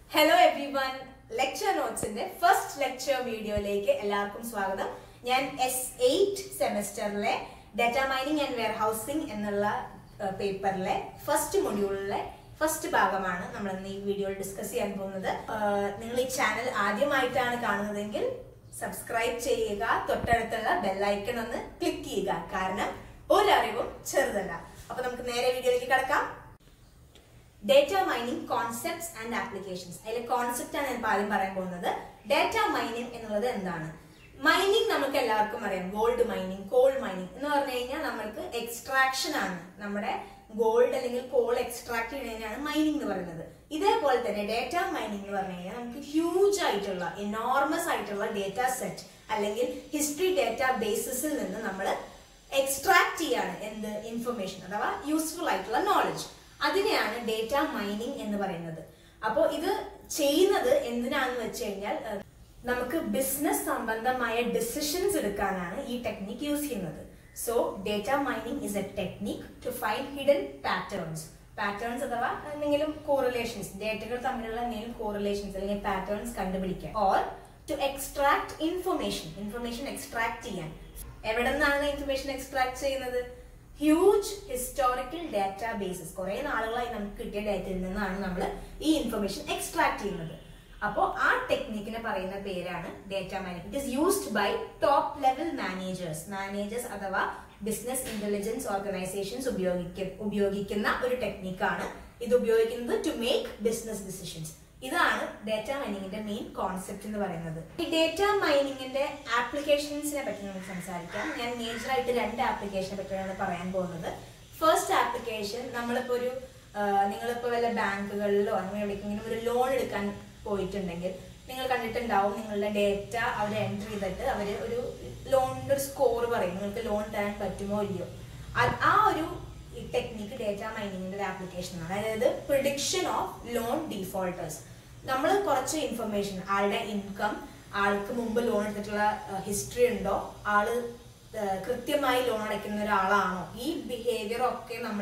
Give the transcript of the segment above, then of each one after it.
hello everyone lecture നോട്ട്സിന്റെ first lecture വീഡിയോയിലേക്ക് എല്ലാവർക്കും സ്വാഗതം ഞാൻ എസ് എയ്റ്റ് സെമസ്റ്ററിലെ data mining and warehousing എന്നുള്ള പേപ്പറിലെ ഫസ്റ്റ് മൊഡ്യൂളിലെ ഫസ്റ്റ് ഭാഗമാണ് നമ്മൾ ഇന്ന് ഈ വീഡിയോയിൽ ഡിസ്കസ് ചെയ്യാൻ പോകുന്നത് ആഹ് നിങ്ങൾ ഈ ചാനൽ ആദ്യമായിട്ടാണ് കാണുന്നതെങ്കിൽ സബ്സ്ക്രൈബ് ചെയ്യുക തൊട്ടടുത്തുള്ള ബെല്ലൈക്കൺ ഒന്ന് ക്ലിക്ക് ചെയ്യുക കാരണം ഒരറിവും ചെറുതല്ല അപ്പൊ നമുക്ക് നേരെ വീഡിയോയിലേക്ക് കിടക്കാം data mining concepts and applications അതിലെ കോൺസെപ്റ്റ് ആണ് ഞാൻ ആദ്യം പറയാൻ പോകുന്നത് ഡേറ്റ മൈനിങ് എന്നുള്ളത് എന്താണ് മൈനിങ് നമുക്ക് എല്ലാവർക്കും അറിയാം ഗോൾഡ് മൈനിങ് കോൾ മൈനിങ് എന്ന് പറഞ്ഞു കഴിഞ്ഞാൽ നമ്മൾക്ക് എക്സ്ട്രാക്ഷൻ ആണ് നമ്മുടെ ഗോൾഡ് അല്ലെങ്കിൽ കോൾ എക്സ്ട്രാക്ട് ചെയ്യുന്നതിനാണ് മൈനിങ് എന്ന് പറയുന്നത് ഇതേപോലെ തന്നെ ഡേറ്റ മൈനിങ് എന്ന് പറഞ്ഞു കഴിഞ്ഞാൽ നമുക്ക് ഹ്യൂജ് ആയിട്ടുള്ള എനോർമസ് ആയിട്ടുള്ള ഡേറ്റ സെറ്റ് അല്ലെങ്കിൽ ഹിസ്റ്ററി ഡേറ്റ ബേസിസിൽ നിന്ന് നമ്മൾ എക്സ്ട്രാക്ട് ചെയ്യാണ് എന്ത് ഇൻഫർമേഷൻ അഥവാ യൂസ്ഫുൾ ആയിട്ടുള്ള നോളജ് അതിനെയാണ് ഡേറ്റ മൈനിങ് എന്ന് പറയുന്നത് അപ്പോൾ ഇത് ചെയ്യുന്നത് എന്തിനാണെന്ന് വെച്ച് കഴിഞ്ഞാൽ ഏഹ്, നമുക്ക് ബിസിനസ് സംബന്ധമായ ഡിസിഷൻസ് എടുക്കാനാണ് ഈ ടെക്നിക് യൂസ് ചെയ്യുന്നത് so data mining is a technique to find hidden patterns patterns അഥവാ എന്തെങ്കിലും കോറിലേഷൻസ് ഡേറ്റകൾ തമ്മിലുള്ള എന്തെങ്കിലും കോറിലേഷൻസ് അല്ലെങ്കിൽ പാറ്റേൺസ് കണ്ടുപിടിക്കാൻ or to extract information information extract ചെയ്യാൻ എവിടെ നിന്നാണ് ഇൻഫർമേഷൻ എക്സ്ട്രാക്ട് ചെയ്യുന്നത് ഹ്യൂജ് ഹിസ്റ്റോറിക്കൽ ഡാറ്റാ ബേസസ് കുറെ നാളുകളായി നമുക്ക് കിട്ടിയ ഡാറ്റയിൽ നിന്നാണ് നമ്മൾ ഈ ഇൻഫർമേഷൻ എക്സ്ട്രാക്ട് ചെയ്യുന്നത് അപ്പോൾ ആ ടെക്നിക്കിനെ പറയുന്ന പേരാണ് data manage it is used by top level managers managers അഥവാ ബിസിനസ് ഇന്റലിജൻസ് ഓർഗനൈസേഷൻസ് ഉപയോഗിക്കുന്ന ഉപയോഗിക്കുന്ന ഒരു ടെക്നിക്കാണ് ഇത് ഉപയോഗിക്കുന്നത് ടു മേക്ക് ബിസിനസ് ഡിസിഷൻസ് ഇതാണ് ഡേറ്റ മൈനിങ്ങിന്റെ മെയിൻ കോൺസെപ്റ്റ് എന്ന് പറയുന്നത് ഈ ഡേറ്റ മൈനിങ്ങിന്റെ ആപ്ലിക്കേഷൻസിനെ പറ്റി നമുക്ക് സംസാരിക്കാം ഞാൻ മേജർ ആയിട്ട് രണ്ട് ആപ്ലിക്കേഷനെ പറ്റിയാണ് പറയാൻ പോകുന്നത് ഫസ്റ്റ് ആപ്ലിക്കേഷൻ നമ്മളിപ്പോ ഒരു ആ, നിങ്ങളിപ്പോ വല്ല ബാങ്കുകളിലോ അങ്ങനെ എവിടേക്കെങ്കിലും ഒരു ലോൺ എടുക്കാൻ പോയിട്ടുണ്ടെങ്കിൽ നിങ്ങൾ കണ്ടിട്ടുണ്ടാവും നിങ്ങളുടെ ഡേറ്റ അവർ എൻറ്റർ ചെയ്തിട്ട് അവർ ഒരു ലോണിന്റെ ഒരു സ്കോർ പറയും നിങ്ങൾക്ക് ലോൺ തരാൻ പറ്റുമോ ഇല്ലയോ അത് ആ ഒരു ടെക്നിക്ക് ഡേറ്റ മൈനിങ്ങിന്റെ ഒരു ആപ്ലിക്കേഷൻ ആണ് അതായത് പ്രിഡിക്ഷൻ ഓഫ് ലോൺ ഡിഫോൾട്ടേഴ്സ് നമ്മൾ കുറച്ച് ഇൻഫർമേഷൻ ആളുടെ ഇൻകം ആൾക്ക് മുമ്പ് ലോൺ എടുത്തിട്ടുള്ള ഹിസ്റ്ററി ഉണ്ടോ ആള് ആ, കൃത്യമായി ലോൺ അടയ്ക്കുന്ന ഒരാളാണോ ഈ ബിഹേവിയർ ഒക്കെ നമ്മൾ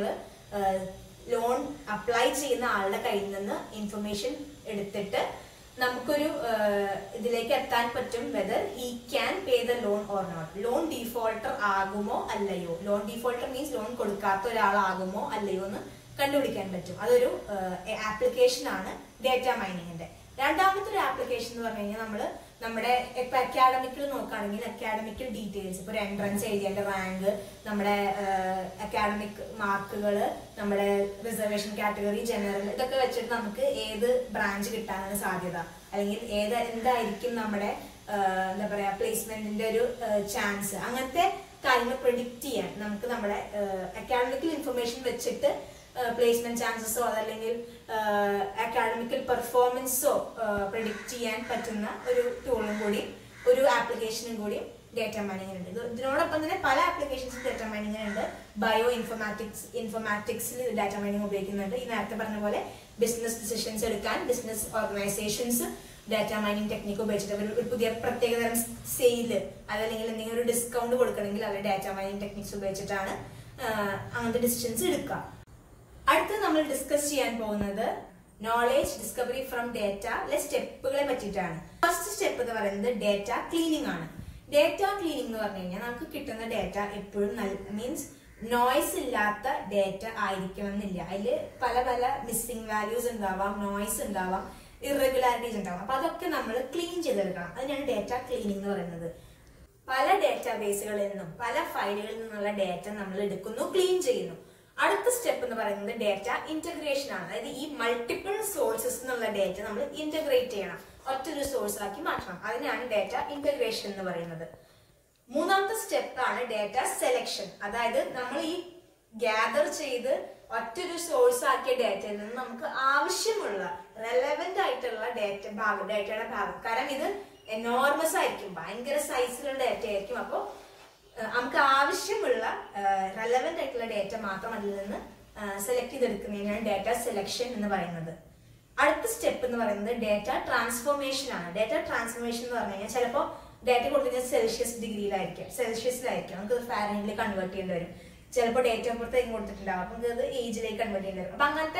ലോൺ അപ്ലൈ ചെയ്യുന്ന ആളുടെ കയ്യിൽ നിന്ന് ഇൻഫർമേഷൻ എടുത്തിട്ട് നമുക്കൊരു ആ, ഇതിലേക്ക് എത്താൻ പറ്റും whether he can pay the loan or not loan defaulter ആകുമോ അല്ലയോ ലോൺ ഡിഫോൾട്ടർ മീൻസ് ലോൺ കൊടുക്കാത്ത ഒരാളാകുമോ അല്ലയോ എന്ന് കണ്ടുപിടിക്കാൻ പറ്റും അതൊരു ആപ്ലിക്കേഷൻ ആണ് ഡേറ്റ മൈനിങ്ങിന്റെ രണ്ടാമത്തെ ഒരു ആപ്ലിക്കേഷൻ എന്ന് പറഞ്ഞു കഴിഞ്ഞാൽ നമ്മൾ നമ്മുടെ ഇപ്പൊ അക്കാഡമിക്കിൽ നോക്കുകയാണെങ്കിൽ അക്കാഡമിക്കൽ ഡീറ്റെയിൽസ് ഇപ്പൊ ഒരു എൻട്രൻസ് എഴുതിയതിന്റെ റാങ്ക് നമ്മുടെ അക്കാഡമിക് മാർക്കുകൾ നമ്മുടെ റിസർവേഷൻ കാറ്റഗറി ജനറൽ ഇതൊക്കെ വെച്ചിട്ട് നമുക്ക് ഏത് ബ്രാഞ്ച് കിട്ടാനാണ് സാധ്യത അല്ലെങ്കിൽ ഏത് എന്തായിരിക്കും നമ്മുടെ ആഹ് എന്താ പറയാ പ്ലേസ്മെന്റിന്റെ ഒരു ചാൻസ് അങ്ങനത്തെ കാര്യങ്ങൾ പ്രിഡിക്റ്റ് ചെയ്യാൻ നമുക്ക് നമ്മുടെ അക്കാഡമിക്കൽ ഇൻഫർമേഷൻ വെച്ചിട്ട് പ്ലേസ്മെന്റ് ചാൻസസോ അതല്ലെങ്കിൽ അക്കാഡമിക്കൽ പെർഫോമൻസോ പ്രിഡിക്റ്റ് ചെയ്യാൻ പറ്റുന്ന ഒരു ടൂളും കൂടി ഒരു ആപ്ലിക്കേഷനും കൂടി ഡേറ്റ മൈനിങ്ങിനുണ്ട് ഇത് ഇതിനോടൊപ്പം തന്നെ പല ആപ്ലിക്കേഷൻസും ഡേറ്റ മൈനിങ്ങിനുണ്ട് ബയോ ഇൻഫർമാറ്റിക്സ് ഇൻഫർമാറ്റിക്സിൽ ഡാറ്റ മൈനിങ് ഉപയോഗിക്കുന്നുണ്ട് ഈ നേരത്തെ പറഞ്ഞ പോലെ ബിസിനസ് ഡിസിഷൻസ് എടുക്കാൻ business organisations data mining technique ഉപയോഗിച്ചിട്ട് അവർ ഒരു പുതിയ പ്രത്യേകതരം സെയില് അതല്ലെങ്കിൽ എന്തെങ്കിലും ഒരു ഡിസ്കൗണ്ട് കൊടുക്കണമെങ്കിൽ അവർ ഡാറ്റ മൈനിങ് ടെക്നിക്സ് ഉപയോഗിച്ചിട്ടാണ് ആഹ് അങ്ങനത്തെ ഡിസിഷൻസ് എടുക്കുക അടുത്ത് നമ്മൾ ഡിസ്കസ് ചെയ്യാൻ പോകുന്നത് നോളേജ് ഡിസ്കവറി ഫ്രം ഡേറ്റ സ്റ്റെപ്പുകളെ പറ്റിയിട്ടാണ് ഫസ്റ്റ് സ്റ്റെപ്പ് എന്ന് പറയുന്നത് ഡേറ്റ ക്ലീനിങ് ആണ് ഡേറ്റ ക്ലീനിങ് എന്ന് പറഞ്ഞു കഴിഞ്ഞാൽ നമുക്ക് കിട്ടുന്ന ഡേറ്റ എപ്പോഴും മീൻസ് നോയ്സ് ഇല്ലാത്ത ഡേറ്റ ആയിരിക്കണം എന്നില്ല അതിൽ പല പല മിസ്സിംഗ് വാല്യൂസ് ഉണ്ടാവാം നോയ്സ് ഉണ്ടാവാം ഇറഗുലാരിറ്റീസ് ഉണ്ടാവാം അപ്പൊ അതൊക്കെ നമ്മൾ ക്ലീൻ ചെയ്തെടുക്കണം അതിനാണ് ഡേറ്റ ക്ലീനിങ് എന്ന് പറയുന്നത് പല ഡേറ്റാബേസുകളിൽ നിന്നും പല ഫയലുകളിൽ നിന്നുള്ള ഡേറ്റ നമ്മൾ എടുക്കുന്നു ക്ലീൻ ചെയ്യുന്നു അടുത്ത സ്റ്റെപ്പ് എന്ന് പറയുന്നത് ഡേറ്റ ഇന്റഗ്രേഷൻ ആണ് അതായത് ഈ മൾട്ടിപ്പിൾ സോഴ്സസ് എന്നുള്ള ഡേറ്റ നമ്മൾ ഇന്റഗ്രേറ്റ് ചെയ്യണം ഒറ്റൊരു സോഴ്സ് ആക്കി മാറ്റണം അതിനാണ് ഡേറ്റ ഇന്റഗ്രേഷൻ എന്ന് പറയുന്നത് മൂന്നാമത്തെ സ്റ്റെപ്പ് ആണ് ഡേറ്റ സെലക്ഷൻ അതായത് നമ്മൾ ഈ ഗ്യാദർ ചെയ്ത് ഒറ്റൊരു സോഴ്സ് ആക്കിയ ഡേറ്റയിൽ നിന്ന് നമുക്ക് ആവശ്യമുള്ള റെലവെന്റ് ആയിട്ടുള്ള ഡേറ്റ ഭാഗം ഡേറ്റയുടെ ഭാഗം കാരണം ഇത് എനോർമസ് ആയിരിക്കും ഭയങ്കര സൈസിലുള്ള ഡേറ്റ ആയിരിക്കും അപ്പോൾ നമുക്ക് ആവശ്യമുള്ള റെലവെന്റ് ആയിട്ടുള്ള ഡേറ്റ മാത്രം അതിൽ നിന്ന് സെലക്ട് ചെയ്തെടുക്കുന്നതിനാണ് ഡേറ്റ സെലക്ഷൻ എന്ന് പറയുന്നത് അടുത്ത സ്റ്റെപ്പ് എന്ന് പറയുന്നത് ഡേറ്റ ട്രാൻസ്ഫോർമേഷൻ ആണ് ഡേറ്റ ട്രാൻസ്ഫോർമേഷൻ എന്ന് പറഞ്ഞു കഴിഞ്ഞാൽ ചിലപ്പോൾ ഡേറ്റ കൊടുത്തിരിക്കുന്നത് സെൽഷ്യസ് ഡിഗ്രിയിലായിരിക്കും സെൽഷ്യസിലായിരിക്കും നമുക്ക് ഫാരനിൽ കൺവേർട്ട് ചെയ്യേണ്ടി വരും ചിലപ്പോൾ ഡേറ്റ് ഓഫ് ബർത്ത് കൊടുത്തിട്ടുണ്ടാവും അപ്പം നമുക്ക് അത് ഏജിലേക്ക് കൺവേർട്ട് ചെയ്യേണ്ടി വരും അപ്പൊ അങ്ങനത്തെ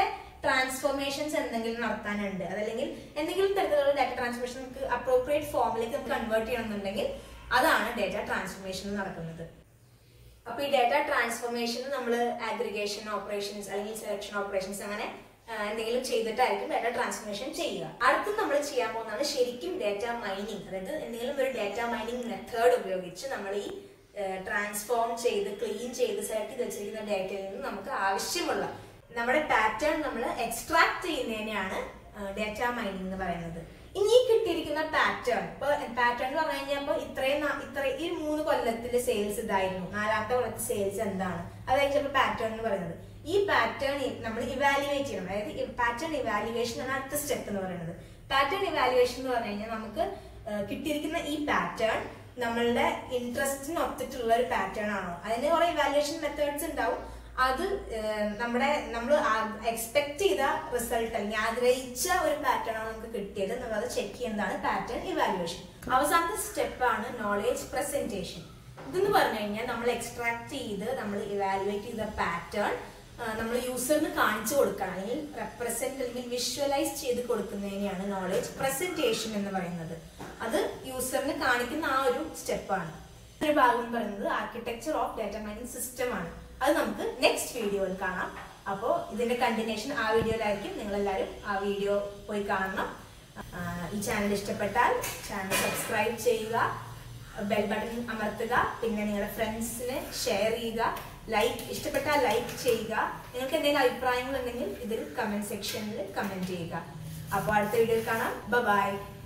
ട്രാൻസ്ഫോർമേഷൻസ് എന്തെങ്കിലും നടത്താനുണ്ട് അതല്ലെങ്കിൽ എന്തെങ്കിലും തരത്തിലുള്ള ഡാറ്റ ട്രാൻസ്ഫോർമേഷൻ നമുക്ക് അപ്രോപ്രിയേറ്റ് ഫോമിലേക്ക് നമുക്ക് കൺവേർട്ട് ചെയ്യണമെന്നുണ്ടെങ്കിൽ അതാണ് ഡാറ്റ ട്രാൻസ്ഫോർമേഷൻ നടക്കുന്നത് അപ്പൊ ഈ ഡാറ്റ ട്രാൻസ്ഫോർമേഷൻ നമ്മൾ ആഗ്രിഗേഷൻ ഓപ്പറേഷൻസ് അല്ലെങ്കിൽ സെലക്ഷൻ ഓപ്പറേഷൻസ് അങ്ങനെ ആ, എന്തെങ്കിലും ചെയ്തിട്ടായിരിക്കും ഡാറ്റ ട്രാൻസ്ഫോർമേഷൻ ചെയ്യുക അടുത്ത് നമ്മൾ ചെയ്യാൻ പോകുന്നതാണ് ശരിക്കും ഡാറ്റ മൈനിങ് അതായത് എന്തെങ്കിലും ഒരു ഡാറ്റ മൈനിങ് മെത്തേഡ് ഉപയോഗിച്ച് നമ്മൾ ഈ ട്രാൻസ്ഫോം ചെയ്ത് ക്ലീൻ ചെയ്ത് സെലക്ട് ചെയ്ത് വെച്ചിരിക്കുന്ന ഡാറ്റയിൽ നിന്ന് നമുക്ക് ആവശ്യമുള്ള നമ്മുടെ പാറ്റേൺ നമ്മൾ എക്സ്ട്രാക്ട് ചെയ്യുന്നതിനെയാണ് ഡാറ്റ മൈനിങ് എന്ന് പറയുന്നത് ഇനി ഈ കിട്ടിയിരിക്കുന്ന പാറ്റേൺ ഇപ്പൊ പാറ്റേൺ എന്ന് പറഞ്ഞു കഴിഞ്ഞാൽ ഇപ്പൊ ഇത്രയും നാ- ഇത്ര ഈ മൂന്ന് കൊല്ലത്തിലെ സെയിൽസ് ഇതായിരുന്നു നാലാമത്തെ കൊല്ലത്തെ സെയിൽസ് എന്താണ് അതായിരിക്കും പാറ്റേൺ എന്ന് പറയുന്നത് ഈ പാറ്റേൺ നമ്മൾ ഇവാലുവേറ്റ് ചെയ്യണം അതായത് പാറ്റേൺ ഇവാലുവേഷൻ ആണ് അടുത്ത സ്റ്റെപ്പ് എന്ന് പറയുന്നത് പാറ്റേൺ ഇവാലുവേഷൻ എന്ന് പറഞ്ഞു കഴിഞ്ഞാൽ നമുക്ക് ആ, കിട്ടിയിരിക്കുന്ന ഈ പാറ്റേൺ നമ്മളുടെ ഇൻട്രസ്റ്റിന് ഒത്തിട്ടുള്ള ഒരു പാറ്റേൺ ആണോ അതിന് കുറെ ഇവാലുവേഷൻ മെത്തേഡ്സ് ഉണ്ടാവും അത് ഏഹ്, നമ്മുടെ നമ്മൾ എക്സ്പെക്ട് ചെയ്ത റിസൾട്ട് അല്ലെങ്കിൽ ആഗ്രഹിച്ച ഒരു പാറ്റേൺ ആണ് നമുക്ക് കിട്ടിയത് എന്നുള്ളത് ചെക്ക് ചെയ്യുന്നതാണ് പാറ്റേൺ ഇവാലുവേഷൻ അവസാനത്തെ സ്റ്റെപ്പാണ് നോളേജ് പ്രസന്റേഷൻ ഇതെന്ന് പറഞ്ഞു കഴിഞ്ഞാൽ നമ്മൾ എക്സ്ട്രാക്ട് ചെയ്ത് നമ്മൾ ഇവാലുവേറ്റ് ചെയ്ത പാറ്റേൺ നമ്മൾ യൂസറിന് കാണിച്ചു കൊടുക്കണം അല്ലെങ്കിൽ റെപ്രസെന്റ് അല്ലെങ്കിൽ വിഷ്വലൈസ് ചെയ്ത് കൊടുക്കുന്നതിനെയാണ് നോളേജ് പ്രസന്റേഷൻ എന്ന് പറയുന്നത് അത് യൂസറിന് കാണിക്കുന്ന ആ ഒരു സ്റ്റെപ്പാണ് ഒരു ഭാഗം എന്ന് പറയുന്നത് architecture of data mining system ആണ് അത് നമുക്ക് നെക്സ്റ്റ് വീഡിയോയിൽ കാണാം അപ്പോൾ ഇതിന്റെ കണ്ടിന്യൂഷൻ ആ വീഡിയോയിലായിരിക്കും നിങ്ങൾ എല്ലാവരും ആ വീഡിയോ പോയി കാണണം ആ, ഈ ചാനൽ ഇഷ്ടപ്പെട്ടാൽ ചാനൽ സബ്സ്ക്രൈബ് ചെയ്യുക ബെൽ ബട്ടൺ അമർത്തുക പിന്നെ നിങ്ങളുടെ ഫ്രണ്ട്സിന് ഷെയർ ചെയ്യുക ലൈക്ക് ഇഷ്ടപ്പെട്ടാൽ ലൈക്ക് ചെയ്യുക നിങ്ങൾക്ക് എന്തെങ്കിലും അഭിപ്രായങ്ങൾ ഉണ്ടെങ്കിൽ ഇതിൽ കമന്റ് സെക്ഷനിൽ കമന്റ് ചെയ്യുക അപ്പോൾ അടുത്ത വീഡിയോയിൽ കാണാം ബൈ